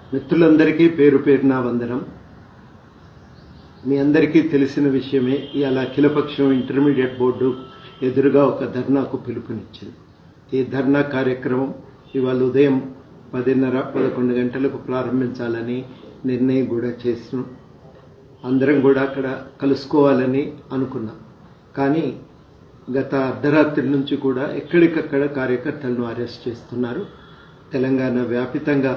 మిత్రులందరికీ పేరు పేరున వందనం మీ అందరికీ తెలిసిన విషయమే ఇవాళ అఖిలపక్షం ఇంటర్మీడియట్ బోర్డు ఎదురుగా ఒక ధర్నాకు పిలుపునిచ్చింది ఈ ధర్నా కార్యక్రమం ఇవాళ ఉదయం పదిన్నర పదకొండు గంటలకు ప్రారంభించాలని నిర్ణయం కూడా చేసినాం అందరం కూడా అక్కడ కలుసుకోవాలని అనుకున్నాం కానీ గత అర్ధరాత్రి నుంచి కూడా ఎక్కడికక్కడ కార్యకర్తలను అరెస్ట్ చేస్తున్నారు తెలంగాణ వ్యాపితంగా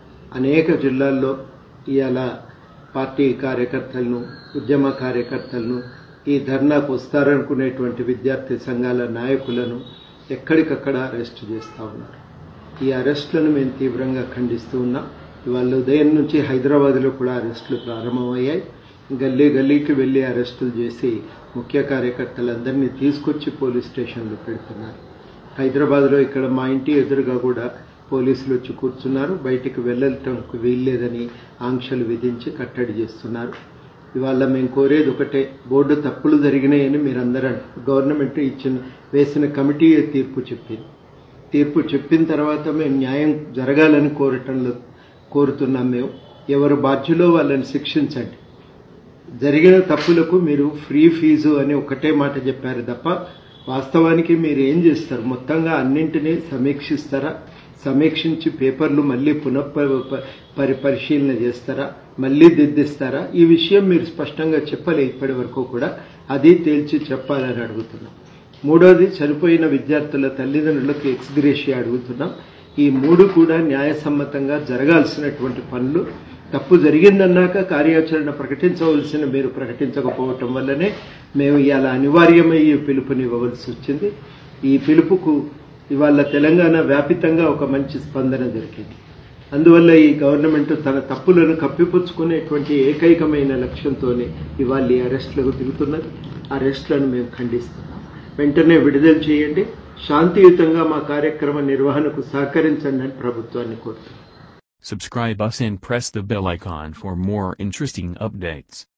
అనేక జిల్లాల్లో ఇవాళ పార్టీ కార్యకర్తలను ఉద్యమ కార్యకర్తలను ఈ ధర్నాకు వస్తారనుకునేటువంటి విద్యార్థి సంఘాల నాయకులను ఎక్కడికక్కడ అరెస్ట్ చేస్తూ ఉన్నారు ఈ అరెస్టులను మేము తీవ్రంగా ఖండిస్తూ ఉన్నాం ఇవాళ ఉదయం నుంచి హైదరాబాద్లో కూడా అరెస్టులు ప్రారంభమయ్యాయి గల్లీ గల్లీకి వెళ్ళి అరెస్టులు చేసి ముఖ్య కార్యకర్తలందరినీ తీసుకొచ్చి పోలీస్ స్టేషన్లో పెడుతున్నారు హైదరాబాద్లో ఇక్కడ మా ఇంటి ఎదురుగా కూడా పోలీసులు వచ్చి కూర్చున్నారు బయటికి వెళ్ళటంకు వీల్లేదని ఆంక్షలు విధించి కట్టడి చేస్తున్నారు ఇవాళ మేము కోరేది ఒకటే బోర్డు తప్పులు జరిగినాయని మీరందరూ గవర్నమెంట్ ఇచ్చిన వేసిన కమిటీ తీర్పు చెప్పింది తీర్పు చెప్పిన తర్వాత మేము న్యాయం జరగాలని కోరటంలో కోరుతున్నాం మేము ఎవరు బాధ్యులో వాళ్ళని శిక్షించండి జరిగిన తప్పులకు మీరు ఫ్రీ ఫీజు అని ఒకటే మాట చెప్పారు తప్ప వాస్తవానికి మీరు ఏం చేస్తారు మొత్తంగా అన్నింటినీ సమీక్షిస్తారా సమీక్షించి పేపర్లు మళ్ళీ పునః పరి పరిశీలన చేస్తారా మళ్ళీ దిద్దిస్తారా ఈ విషయం మీరు స్పష్టంగా చెప్పలే ఇప్పటి వరకు కూడా అది తేల్చి చెప్పాలని అడుగుతున్నాం మూడోది చనిపోయిన విద్యార్థుల తల్లిదండ్రులకు ఎక్స్గ్రేషియా అడుగుతున్నాం ఈ మూడు కూడా న్యాయసమ్మతంగా జరగాల్సినటువంటి పనులు తప్పు జరిగిందన్నాక కార్యాచరణ ప్రకటించవలసిన మీరు ప్రకటించకపోవటం వల్లనే మేము ఇవాళ అనివార్యమై ఈ పిలుపునివ్వవలసి వచ్చింది ఈ పిలుపుకు ఇవాళ తెలంగాణ వ్యాపితంగా ఒక మంచి స్పందన జరిగింది అందువల్ల ఈ గవర్నమెంట్ తన తప్పులను కప్పిపుచ్చుకునేటువంటి ఏకైకమైన లక్ష్యంతోనే ఇవాళ ఈ అరెస్టులకు దిగుతున్నది అరెస్టులను మేము ఖండిస్తున్నాం వెంటనే విడుదల చేయండి శాంతియుతంగా మా కార్యక్రమ నిర్వహణకు సహకరించండి అని ప్రభుత్వాన్ని కోరుతున్నాం Subscribe us and press the bell icon for more interesting updates.